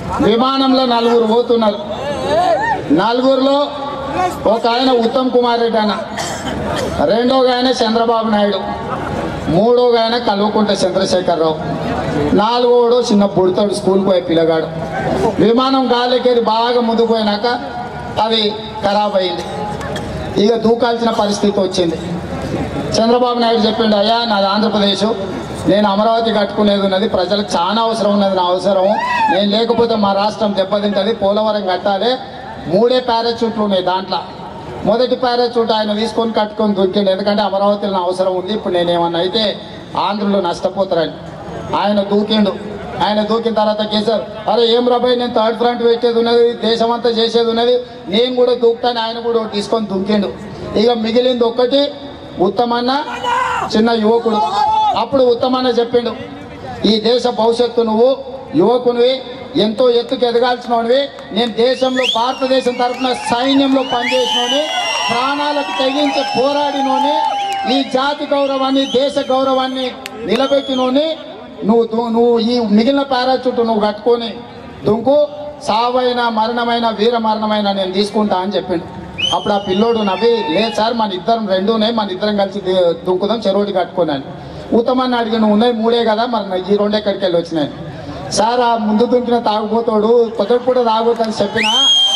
విమానంలో నలుగురు పోతున్నారు నలుగురిలో ఒక ఆయన ఉత్తమ్ కుమార్ రెడ్డి అన్న రెండో ఆయన చంద్రబాబు నాయుడు మూడో ఆయన కల్వకుంట చంద్రశేఖరరావు నాలుగోడు చిన్న బుడతాడు స్కూల్కి పోయే పిల్లగాడు విమానం గాలికెళ్ళి బాగా ముందుకు పోయినాక అది ఖరాబ్ అయింది ఇక దూకాల్సిన పరిస్థితి వచ్చింది చంద్రబాబు నాయుడు చెప్పిండు అయ్యా నాది ఆంధ్రప్రదేశ్ నేను అమరావతి కట్టుకునేది ఉన్నది ప్రజలకు చాలా అవసరం ఉన్నది నా అవసరం నేను లేకపోతే మా రాష్ట్రం దెబ్బతింటది పోలవరం కట్టాలి మూడే పారాచూట్లు ఉన్నాయి దాంట్లో మొదటి పారాచూట్ ఆయన తీసుకొని కట్టుకొని దొరికిండు ఎందుకంటే అమరావతిలో నా అవసరం ఉంది ఇప్పుడు నేనేమన్నా అయితే ఆంధ్రులు నష్టపోతారని ఆయన దూకిండు ఆయన దూకిన తర్వాత కేసీఆర్ అరే ఏం రాబాయ్ నేను థర్డ్ ఫ్రంట్ పెట్టేది ఉన్నది దేశం అంతా చేసేది ఉన్నది నేను కూడా దూకుతాను ఆయన కూడా ఒకటి తీసుకొని దూకిండు ఇక మిగిలింది ఒక్కటి ఉత్తమన్న చిన్న యువకుడు అప్పుడు ఉత్తమన్న చెప్పిండు ఈ దేశ భవిష్యత్తు నువ్వు యువకునివి ఎంతో ఎత్తుకు ఎదగాల్సినవి నేను దేశంలో భారతదేశం తరఫున సైన్యంలో పనిచేసినోని ప్రాణాలకు తెగించి పోరాడినోని ఈ జాతి గౌరవాన్ని దేశ గౌరవాన్ని నిలబెట్టినోని నువ్వు దు- నువ్వు ఈ మిగిలిన పారాచూట్ నువ్వు కట్టుకొని దుంకు సావైన మరణమైన వీర మరణమైన నేను తీసుకుంటా అని చెప్పిండు అప్పుడు ఆ పిల్లోడు నవ్వి లేదు సార్ మన ఇద్దరం రెండునే మన ఇద్దరం కలిసి ది- దుంకుదాం చెరువుడి కట్టుకున్నాను ఉత్తమాన్ని అడిగి నువ్వు ఉన్నాయి మూడే కదా మరి నా- ఈ రెండు ఎక్కడికి వెళ్ళి వచ్చినాయి సార్ ఆ ముందు దుంకిన తాగుపోతాడు పొద్దుట పూట తాగుతాను చెప్పినా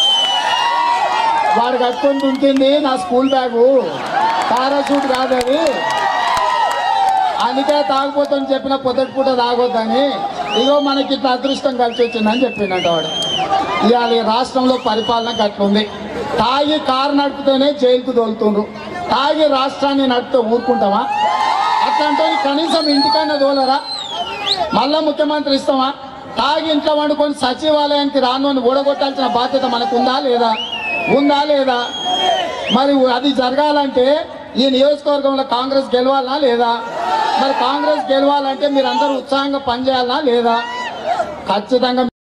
వాడు కట్టుకొని దుంకింది నా స్కూల్ బ్యాగు పారాషూట్ కాదు అది అందుకే తాగుపోతాను చెప్పిన పొద్దుటి పూట తాగొద్దని ఇగో మనకి ఇట్లా అదృష్టం కలిసి వచ్చిందని చెప్పిండట వాడు ఇవాళ ఈ రాష్ట్రంలో పరిపాలన గట్లుంది తాగి కారు నడిపితేనే జైలుకు తోలుతుండ్రు తాగి రాష్ట్రాన్ని నడిపితే ఊరుకుంటామా అట్లాంటి కనీసం ఇంటికన్నా తోలరా మళ్ళా ముఖ్యమంత్రి ఇస్తామా తాగి ఇంట్లో వండుకొని సచివాలయానికి రాను ఊడగొట్టాల్సిన బాధ్యత మనకు ఉందా లేదా ఉందా లేదా మరి అది జరగాలంటే ఈ నియోజకవర్గంలో కాంగ్రెస్ గెలవాలా లేదా మరి కాంగ్రెస్ గెలవాలంటే మీరందరూ ఉత్సాహంగా పనిచేయాలా లేదా ఖచ్చితంగా